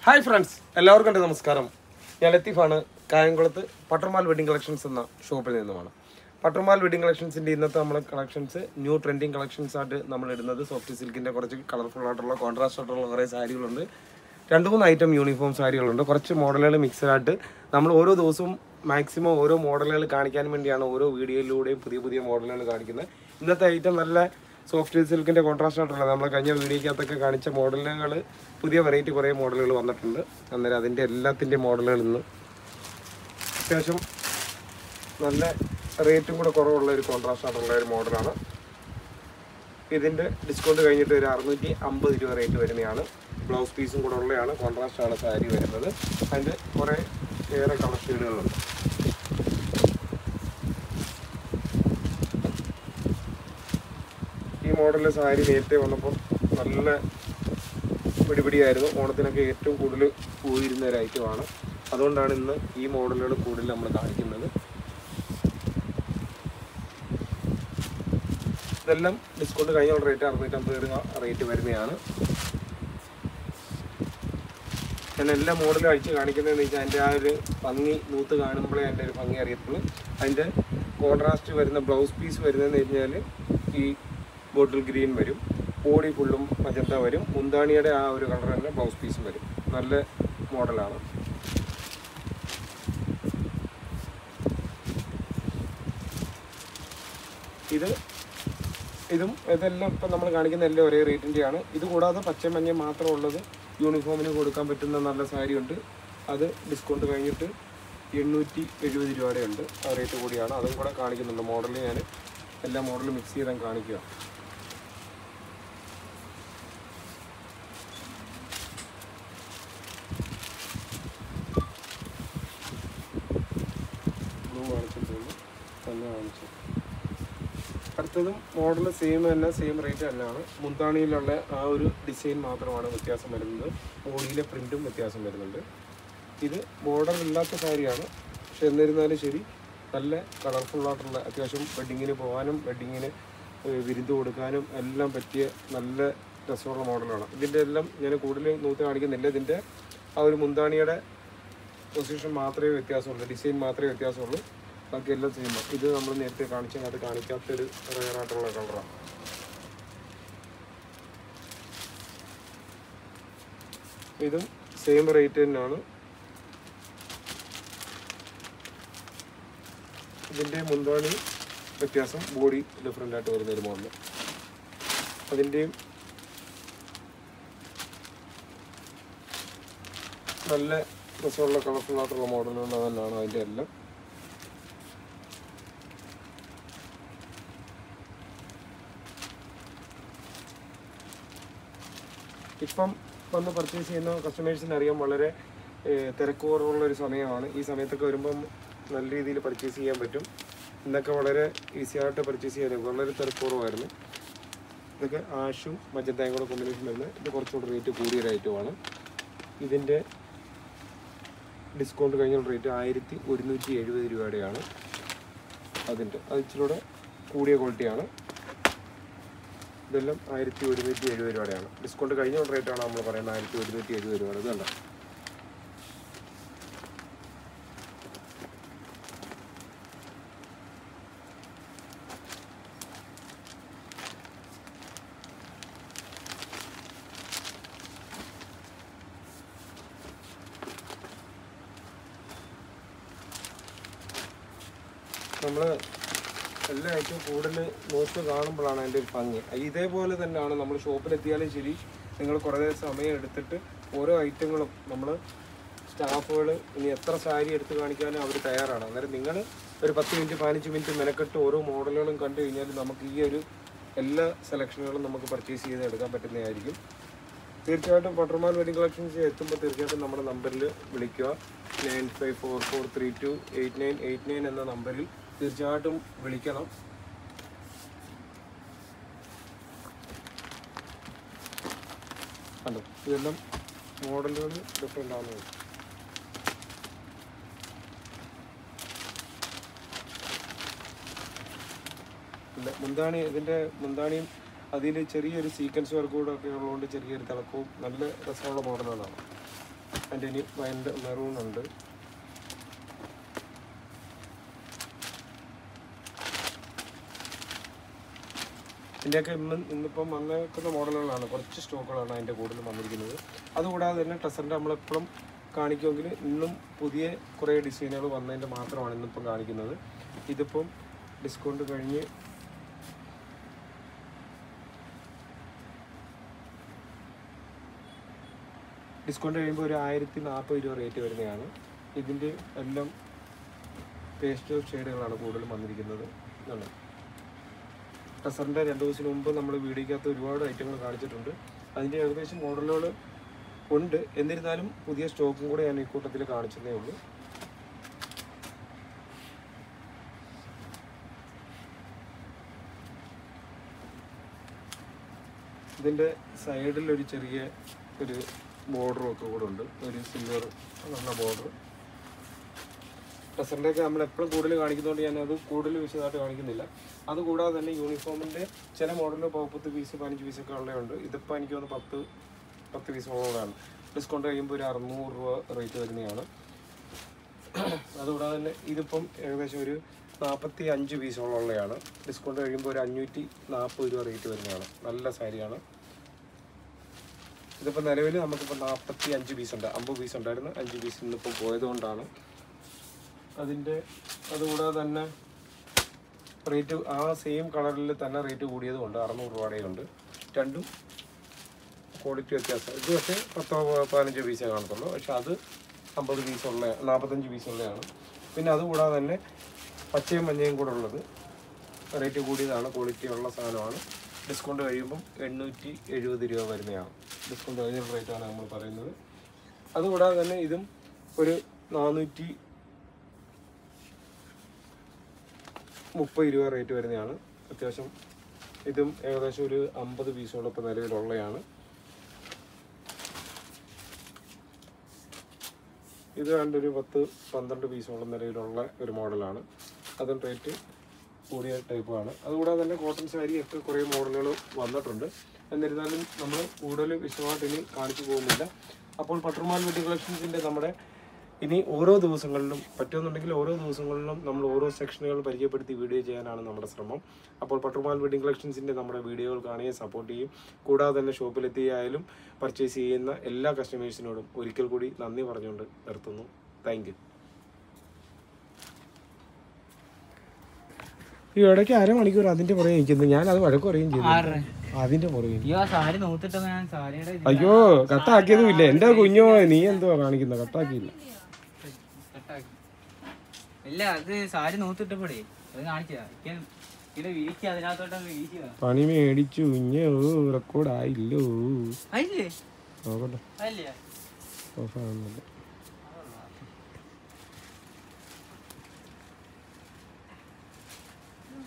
Hi friends എല്ലാവർക്കും എൻ്റെ നമസ്കാരം ഞാൻ ലത്തീഫാണ് കായംകുളത്ത് പട്ടർമാൽ വെഡിങ് കളക്ഷൻസ് എന്ന ഷോപ്പിൽ നിന്നുമാണ് പട്ടർമാൽ വെഡിങ് കളക്ഷൻസിൻ്റെ ഇന്നത്തെ നമ്മളെ കളക്ഷൻസ് ന്യൂ ട്രെൻഡിങ് കളക്ഷൻസ് ആയിട്ട് നമ്മൾ ഇടുന്നത് സോഫ്റ്റ് സിൽക്കിൻ്റെ കുറച്ച് കളർഫുൾ ആയിട്ടുള്ള കോൺട്രാസ്റ്റ് ആയിട്ടുള്ള കുറേ സാരികളുണ്ട് രണ്ട് മൂന്ന് ഐറ്റം യൂണിഫോം സാരികളുണ്ട് കുറച്ച് മോഡലുകൾ മിക്സഡ് ആയിട്ട് നമ്മൾ ഓരോ ദിവസവും മാക്സിമം ഓരോ മോഡലുകൾ കാണിക്കാൻ വേണ്ടിയാണ് ഓരോ വീഡിയോയിലൂടെയും പുതിയ പുതിയ മോഡലുകൾ കാണിക്കുന്നത് ഇന്നത്തെ ഐറ്റം നല്ല സോഫ്റ്റ് സിൽക്കിൻ്റെ കോൺട്രാസ്റ്റ് ആയിട്ടുള്ള നമ്മൾ കഴിഞ്ഞ വീഡിയോക്കകത്തൊക്കെ കാണിച്ച മോഡലുകൾ പുതിയ വെറൈറ്റി കുറേ മോഡലുകൾ വന്നിട്ടുണ്ട് അന്നേരം അതിൻ്റെ എല്ലാത്തിൻ്റെ മോഡലുകൾ ഇന്ന് അത്യാവശ്യം നല്ല റേറ്റും കൂടെ കുറവുള്ള ഒരു കോൺട്രാസ്റ്റ് ആയിട്ടുള്ള ഒരു മോഡലാണ് ഇതിൻ്റെ ഡിസ്കൗണ്ട് കഴിഞ്ഞിട്ട് ഒരു അറുന്നൂറ്റി അമ്പത് രൂപ റേറ്റ് വരുന്നതാണ് ബ്ലൗസ് പീസും കൂടെ ഉള്ളതാണ് കോൺട്രാസ്റ്റ് ആണ് സാരി വരുന്നത് അതിൻ്റെ കുറേ ഏറെ കളർ ഷെയ്ഡുകളുണ്ട് ഈ മോഡലിലെ സാരി നേരത്തെ വന്നപ്പോൾ നല്ല പിടിപിടിയായിരുന്നു ഓണത്തിനൊക്കെ ഏറ്റവും കൂടുതൽ പോയിരുന്ന ഒരു ഐറ്റമാണ് അതുകൊണ്ടാണ് ഇന്ന് ഈ മോഡലുകൾ കൂടുതൽ നമ്മൾ കാണിക്കുന്നത് ഇതെല്ലാം ഡിസ്കൗണ്ട് കഴിഞ്ഞ റേറ്റ് അറുന്നൂറ്റമ്പത് രൂപ റേറ്റ് വരുന്നതാണ് ഞാൻ എല്ലാ മോഡലും അഴിച്ച് കാണിക്കുന്നതെന്ന് വെച്ചാൽ അതിൻ്റെ ആ ഒരു ഭംഗി നൂത്ത് കാണുമ്പോഴേ അതിൻ്റെ ഒരു ഭംഗി അറിയത്തുള്ളൂ അതിൻ്റെ കോൺട്രാസ്റ്റ് വരുന്ന ബ്ലൗസ് പീസ് വരുന്നതെന്ന് കഴിഞ്ഞാൽ ഈ ബോട്ടിൽ ഗ്രീൻ വരും ബോഡി ഫുള്ളും മജന്ത വരും മുന്താണിയുടെ ആ ഒരു കളർ തന്നെ ബ്ലൗസ് പീസും വരും നല്ല മോഡലാണ് ഇത് ഇതും ഇതെല്ലാം ഇപ്പം നമ്മൾ കാണിക്കുന്ന എല്ലാം ഒരേ റേറ്റിൻ്റെയാണ് ഇത് കൂടാതെ പച്ച മഞ്ഞ മാത്രം ഉള്ളത് യൂണിഫോമിന് കൊടുക്കാൻ പറ്റുന്ന നല്ല സാരി ഉണ്ട് അത് ഡിസ്കൗണ്ട് കഴിഞ്ഞിട്ട് എണ്ണൂറ്റി എഴുപത് രൂപയുടെ ഉണ്ട് ആ റേറ്റ് കൂടിയാണ് അതും കൂടെ കാണിക്കുന്നുണ്ട് മോഡൽ ഞാൻ എല്ലാ മോഡലും മിക്സ് ചെയ്താൽ കാണിക്കുക ബ്ലൂ കാണിച്ചിട്ടുണ്ട് തന്നെ കാണിച്ചു അടുത്തതും മോഡൽ സെയിം തന്നെ സെയിം റേറ്റ് തന്നെയാണ് മുന്താണിയിലുള്ള ആ ഒരു ഡിസൈൻ മാത്രമാണ് വ്യത്യാസം വരുന്നത് ബോഡിയിലെ പ്രിൻറ്റും വ്യത്യാസം വരുന്നുണ്ട് ഇത് ബോർഡർ ഇല്ലാത്ത സാരിയാണ് പക്ഷെ എന്നിരുന്നാലും ശരി നല്ല കളർഫുൾ ആയിട്ടുള്ള അത്യാവശ്യം വെഡിങ്ങിന് പോകാനും വെഡിങ്ങിന് വിരുന്ന് കൊടുക്കാനും എല്ലാം പറ്റിയ നല്ല രസമുള്ള മോഡലാണ് ഇതിൻ്റെ എല്ലാം ഞാൻ കൂടുതൽ നൂത്ത് കാണിക്കുന്നില്ല ഇതിൻ്റെ ആ ഒരു മുന്താണിയുടെ പൊസിഷൻ മാത്രമേ വ്യത്യാസമുള്ളൂ ഡിസൈൻ മാത്രമേ വ്യത്യാസമുള്ളൂ ബാക്കി എല്ലാം സെയിം ഇത് നമ്മൾ നേരത്തെ കാണിച്ച അത് കാണിക്കാത്തൊരു റയർ ആയിട്ടുള്ള കളറാണ് ഇതും സെയിം റേറ്റ് തന്നെയാണ് ഇതിൻ്റെ മുന്താണി വ്യത്യാസം ബോഡി ഡിഫറെൻ്റ് ആയിട്ട് വരുന്ന ഒരു മോഡൽ അതിൻ്റെയും നല്ല രസമുള്ള കളർഫുൾ ആയിട്ടുള്ള മോഡലുകൾ തന്നെയാണ് അതിൻ്റെ എല്ലാം ഇപ്പം വന്ന് പർച്ചേസ് ചെയ്യുന്ന കസ്റ്റമേഴ്സിന് അറിയാം വളരെ ഏഹ്, തിരക്ക് കുറവുള്ള ഒരു സമയമാണ് ഈ സമയത്തൊക്കെ വരുമ്പം നല്ല രീതിയിൽ പർച്ചേസ് ചെയ്യാൻ പറ്റും ഇന്നൊക്കെ വളരെ ഈസി ആയിട്ട് പർച്ചേസ് ചെയ്യാൻ വളരെ തിരക്ക് കുറവായിരുന്നു ഇതൊക്കെ ആഷും മജന്തയും കൂടെ കോമ്പിനേഷൻ വരുന്നത് ഇത് കുറച്ചുകൂടി റേറ്റ് കൂടിയ ഒരു ഐറ്റമാണ് ഇതിൻ്റെ ഡിസ്കൗണ്ട് കഴിഞ്ഞ റേറ്റ് ആയിരത്തി ഒരുന്നൂറ്റി എഴുപത് രൂപയുടെയാണ് അതിൻ്റെ അത് ഇച്ചിരി കൂടെ കൂടിയ ക്വാളിറ്റിയാണ് ഇതെല്ലാം ആയിരത്തി ഒരുന്നൂറ്റി എഴുപത് രൂപയുടെയാണ് ഡിസ്കൗണ്ട് കഴിഞ്ഞ റേറ്റാണ് നമ്മൾ പറയുന്നത് ആയിരത്തി ഒരുന്നൂറ്റി എഴുപത് രൂപ ഇത് കണ്ടോ നമ്മൾ എല്ലാ ഐറ്റവും കൂടുതൽ നോക്കി കാണുമ്പോഴാണ് അതിൻ്റെ ഒരു ഭംഗി ഇതേപോലെ തന്നെയാണ് നമ്മൾ ഷോപ്പിലെത്തിയാലും ശരി നിങ്ങൾ കുറേ സമയം എടുത്തിട്ട് ഓരോ ഐറ്റങ്ങളും നമ്മൾ സ്റ്റാഫുകൾ ഇനി എത്ര സാരി എടുത്ത് കാണിക്കാനും അവർ തയ്യാറാണ് അന്നേരം നിങ്ങൾ ഒരു പത്ത് മിനിറ്റ് പതിനഞ്ച് മിനിറ്റ് മെനക്കെട്ട് ഓരോ മോഡലുകളും കണ്ടു കഴിഞ്ഞാൽ നമുക്ക് ഈ ഒരു എല്ലാ സെലക്ഷനുകളും നമുക്ക് പർച്ചേസ് ചെയ്ത് എടുക്കാൻ പറ്റുന്നതായിരിക്കും തീർച്ചയായിട്ടും പട്ടർമാൻ വെഡിങ് കളക്ഷൻസ് എത്തുമ്പോൾ തീർച്ചയായിട്ടും നമ്മുടെ നമ്പറിൽ വിളിക്കുക nine five four four three two eight nine eight nine എന്ന നമ്പറിൽ തീർച്ചയായിട്ടും വിളിക്കണം കണ്ടോ ഇതെല്ലാം മോഡലുകൾ ഡിഫറെൻ്റ് ആവുന്നത് ഇല്ല മുന്താണി ഇതിൻ്റെ മുന്താണിയും അതിൽ ചെറിയൊരു സീക്വൻസ് വർക്ക് കൂടെ ഒക്കെ ഉള്ളതുകൊണ്ട് ചെറിയൊരു തിളക്കവും നല്ല രസമുള്ള മോഡലുകളാണ് അതിൻ്റെ ഇനി വൈൻഡ് മെറൂൺ ഉണ്ട് ഇതിൻ്റെയൊക്കെ ഇന്ന് ഇന്നിപ്പം വന്നേക്കുന്ന മോഡലുകളാണ് കുറച്ച് സ്റ്റോക്കുകളാണ് അതിൻ്റെ കൂടുതൽ വന്നിരിക്കുന്നത് അതുകൂടാതെ തന്നെ ടെസറിൻ്റെ നമ്മളെപ്പോഴും കാണിക്കുമെങ്കിൽ ഇന്നും പുതിയ കുറേ ഡിസൈനുകൾ വന്നതിൻ്റെ മാത്രമാണ് ഇന്നിപ്പം കാണിക്കുന്നത് ഇതിപ്പം ഡിസ്കൗണ്ട് കഴിഞ്ഞ് ഡിസ്കൗണ്ട് കഴിയുമ്പോൾ ഒരു ആയിരത്തി നാൽപ്പത് രൂപ റേറ്റ് വരുന്നതാണ് ഇതിൻ്റെ എല്ലാം പേസ്റ്റൽ ഷെയ്ഡുകളാണ് കൂടുതലും വന്നിരിക്കുന്നത് ഇതാണ് ടെസറിൻ്റെ രണ്ട് ദിവസത്തിന് മുമ്പ് നമ്മൾ വീഡിയോക്കകത്ത് ഒരുപാട് ഐറ്റങ്ങൾ കാണിച്ചിട്ടുണ്ട് അതിൻ്റെ ഏകദേശം മോഡലുകൾ ഉണ്ട് എന്നിരുന്നാലും പുതിയ സ്റ്റോക്കും കൂടെ ഞാൻ ഈ കൂട്ടത്തിൽ കാണിച്ചതേ ഉള്ളൂ ഇതിൻ്റെ സൈഡിൽ ഒരു ചെറിയ ഒരു ബോർഡറും ഒക്കെ കൂടെ ഉണ്ട് ഒരു സിൽവർ നല്ല ബോർഡർ ടെസറിൻ്റെയൊക്കെ നമ്മൾ എപ്പോഴും കൂടുതൽ കാണിക്കുന്നതുകൊണ്ട് ഞാൻ അത് കൂടുതൽ വിശദമായിട്ട് കാണിക്കുന്നില്ല അതുകൂടാതെ തന്നെ യൂണിഫോമിൻ്റെ ചില മോഡലിൽ പത്ത് പീസ് പതിനഞ്ച് പീസൊക്കെ ഉള്ളതുണ്ട് ഇതിപ്പോൾ എനിക്ക് തോന്നുന്നു പത്ത് പത്ത് പീസോളമാണ് ഡിസ്കൗണ്ട് കഴിയുമ്പോൾ ഒരു അറുന്നൂറ് രൂപ റേറ്റ് വരുന്നതാണ് അതുകൂടാതെ തന്നെ ഇതിപ്പം ഏകദേശം ഒരു നാൽപ്പത്തി അഞ്ച് പീസോളം ഉള്ളതാണ് ഡിസ്കൗണ്ട് കഴിയുമ്പോൾ ഒരു അഞ്ഞൂറ്റി നാൽപ്പത് രൂപ റേറ്റ് വരുന്നതാണ് നല്ല സാരിയാണ് ഇതിപ്പോൾ നിലവിൽ നമുക്കിപ്പോൾ നാൽപ്പത്തി അഞ്ച് പീസ് ഉണ്ട് അമ്പത് പീസ് ഉണ്ടായിരുന്നു അഞ്ച് പീസ് ഇന്നിപ്പോൾ പോയതുകൊണ്ടാണ് അതിൻ്റെ അതുകൂടാതെ തന്നെ റേറ്റ് ആ സെയിം കളറിൽ തന്നെ റേറ്റ് കൂടിയതുകൊണ്ട് അറുന്നൂറ് രൂപയുടെയുണ്ട് രണ്ടും ക്വാളിറ്റി വ്യത്യാസം ഇത് പക്ഷേ പത്തോ പതിനഞ്ചോ പീസേ കാണത്തുള്ളൂ പക്ഷെ അത് അമ്പത് പീസുള്ള നാൽപ്പത്തഞ്ച് പീസുള്ളതാണ് പിന്നെ അതുകൂടാതെ തന്നെ പച്ചയും മഞ്ഞയും കൂടെ ഉള്ളത് റേറ്റ് കൂടിയതാണ് ക്വാളിറ്റി ഉള്ള സാധനമാണ് ഡിസ്കൗണ്ട് കഴിയുമ്പം എണ്ണൂറ്റി എഴുപത് രൂപ വരുന്നതാണ് ഡിസ്കൗണ്ട് കഴിഞ്ഞ റേറ്റാണ് നമ്മൾ പറയുന്നത് അതുകൂടാതെ തന്നെ ഇതും ഒരു നാനൂറ്റി മുപ്പത് രൂപ റേറ്റ് വരുന്നതാണ് അത്യാവശ്യം ഇതും ഏകദേശം ഒരു അമ്പത് പീസോളം ഇപ്പോൾ നിലവിലുള്ളതാണ് ഇത് കണ്ടൊരു പത്ത് പന്ത്രണ്ട് പീസോളം നിലവിലുള്ള ഒരു മോഡലാണ് അതും റേറ്റ് കൂടിയ ടൈപ്പാണ് അതുകൂടാതെ തന്നെ കോട്ടൺ സാരി ഒക്കെ കുറേ മോഡലുകൾ വന്നിട്ടുണ്ട് എന്നിരുന്നാലും നമ്മൾ കൂടുതൽ വിശദമായിട്ട് ഇനി കാണിച്ചു പോകുന്നില്ല അപ്പോൾ പട്ടുമാൽ വെഡി കളക്ഷൻസിൻ്റെ നമ്മുടെ ഇനി ഓരോ ദിവസങ്ങളിലും പറ്റുമെന്നുണ്ടെങ്കിൽ ഓരോ ദിവസങ്ങളിലും നമ്മൾ ഓരോ സെക്ഷനുകൾ പരിചയപ്പെടുത്തി വീഡിയോ ചെയ്യാനാണ് നമ്മുടെ ശ്രമം അപ്പോൾ പട്ടുമാൽ വെഡിങ് കളക്ഷൻസിൻ്റെ നമ്മുടെ വീഡിയോകൾ കാണുകയും സപ്പോർട്ട് ചെയ്യും കൂടാതെ തന്നെ ഷോപ്പിലെത്തിയായാലും പർച്ചേസ് ചെയ്യുന്ന എല്ലാ കസ്റ്റമേഴ്സിനോടും ഒരിക്കൽ കൂടി നന്ദി പറഞ്ഞുകൊണ്ട് നിർത്തുന്നു താങ്ക് യു ഈ ഇടയ്ക്ക് അരമണിക്കൂർ അതിന്റെ പുറകെ നിൽക്കുന്നത് ഞാൻ അത് വഴക്ക് പറയുകയും ചെയ്തു അതിന്റെ പുറകെ അയ്യോ ആ സാരി നോത്തിട്ടോ ഞാൻ സാരിയുടെ ഇത് അയ്യോ കട്ടാക്കിയതും ഇല്ല എന്റെ കുഞ്ഞോ നീ എന്തോ കാണിക്കുന്ന കട്ടാക്കിയില്ല കട്ടാക്കി. ഇല്ല അത് സാരി നോത്തിട്ടപ്പോഴേ അത് കാണിച്ചതാ ഇവിടെ വീശി അതിനകത്തോട്ടങ്ങ് വീശിയതാ പണി മേടിച്ചു കുഞ്ഞോ റെക്കോർഡ് ആയില്ലോ അതില്ലേ നോക്കട്ടെ അതില്ലേ ഓഫ് ആകുന്നില്ല